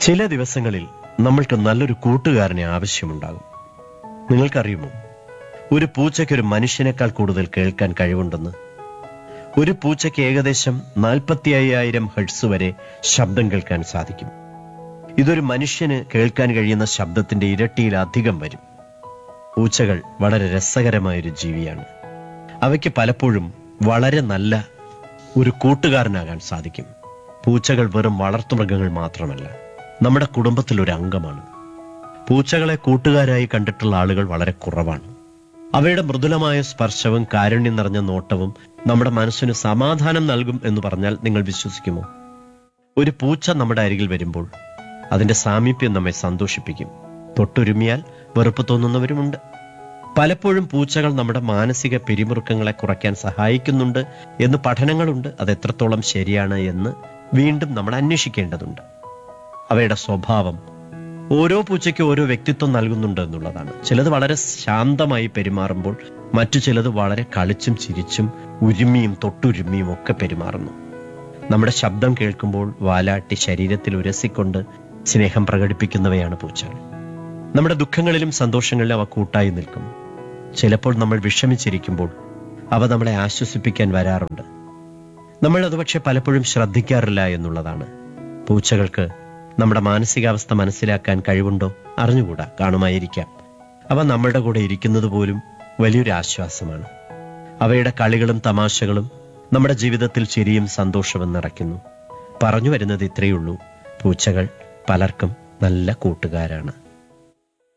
ചില ദിവസങ്ങളിൽ നമ്മൾക്ക് നല്ലൊരു കൂട്ടുകാരനെ ആവശ്യമുണ്ടാകും നിങ്ങൾക്കറിയുമോ ഒരു പൂച്ചയ്ക്ക് ഒരു മനുഷ്യനേക്കാൾ കൂടുതൽ കേൾക്കാൻ കഴിവുണ്ടെന്ന് ഒരു പൂച്ചയ്ക്ക് ഏകദേശം നാൽപ്പത്തി അയ്യായിരം ഹെഡ്സ് വരെ ശബ്ദം കേൾക്കാൻ സാധിക്കും ഇതൊരു മനുഷ്യന് കേൾക്കാൻ കഴിയുന്ന ശബ്ദത്തിന്റെ ഇരട്ടിയിലധികം വരും പൂച്ചകൾ വളരെ രസകരമായൊരു ജീവിയാണ് അവയ്ക്ക് പലപ്പോഴും വളരെ നല്ല ഒരു കൂട്ടുകാരനാകാൻ സാധിക്കും പൂച്ചകൾ വെറും വളർത്തുമൃഗങ്ങൾ മാത്രമല്ല നമ്മുടെ കുടുംബത്തിൽ ഒരു അംഗമാണ് പൂച്ചകളെ കൂട്ടുകാരായി കണ്ടിട്ടുള്ള ആളുകൾ വളരെ കുറവാണ് അവയുടെ മൃദുലമായ സ്പർശവും കാരുണ്യം നിറഞ്ഞ നോട്ടവും നമ്മുടെ മനസ്സിന് സമാധാനം നൽകും എന്ന് പറഞ്ഞാൽ നിങ്ങൾ വിശ്വസിക്കുമോ ഒരു പൂച്ച നമ്മുടെ അരികിൽ വരുമ്പോൾ അതിന്റെ സാമീപ്യം നമ്മെ സന്തോഷിപ്പിക്കും തൊട്ടുരുമിയാൽ വെറുപ്പ് തോന്നുന്നവരുമുണ്ട് പലപ്പോഴും പൂച്ചകൾ നമ്മുടെ മാനസിക പിരിമുറുക്കങ്ങളെ കുറയ്ക്കാൻ സഹായിക്കുന്നുണ്ട് എന്ന് പഠനങ്ങളുണ്ട് അത് എത്രത്തോളം ശരിയാണ് എന്ന് വീണ്ടും നമ്മൾ അന്വേഷിക്കേണ്ടതുണ്ട് അവയുടെ സ്വഭാവം ഓരോ പൂച്ചയ്ക്കും ഓരോ വ്യക്തിത്വം നൽകുന്നുണ്ട് എന്നുള്ളതാണ് ചിലത് വളരെ ശാന്തമായി പെരുമാറുമ്പോൾ മറ്റു ചിലത് വളരെ കളിച്ചും ചിരിച്ചും ഉരുമിയും തൊട്ടുരുമിയും ഒക്കെ പെരുമാറുന്നു നമ്മുടെ ശബ്ദം കേൾക്കുമ്പോൾ വാലാട്ടി ശരീരത്തിൽ ഉരസിക്കൊണ്ട് സ്നേഹം പ്രകടിപ്പിക്കുന്നവയാണ് പൂച്ചകൾ നമ്മുടെ ദുഃഖങ്ങളിലും സന്തോഷങ്ങളിലും അവ കൂട്ടായി നിൽക്കും ചിലപ്പോൾ നമ്മൾ വിഷമിച്ചിരിക്കുമ്പോൾ അവ നമ്മളെ ആശ്വസിപ്പിക്കാൻ വരാറുണ്ട് നമ്മൾ അത് പക്ഷെ പലപ്പോഴും ശ്രദ്ധിക്കാറില്ല എന്നുള്ളതാണ് പൂച്ചകൾക്ക് നമ്മുടെ മാനസികാവസ്ഥ മനസ്സിലാക്കാൻ കഴിവുണ്ടോ അറിഞ്ഞുകൂടാ കാണുമായിരിക്കാം അവ നമ്മളുടെ കൂടെ ഇരിക്കുന്നത് പോലും വലിയൊരു ആശ്വാസമാണ് അവയുടെ കളികളും തമാശകളും നമ്മുടെ ജീവിതത്തിൽ ചിരിയും സന്തോഷവും നിറയ്ക്കുന്നു പറഞ്ഞു വരുന്നത് ഇത്രയുള്ളൂ പൂച്ചകൾ പലർക്കും നല്ല കൂട്ടുകാരാണ്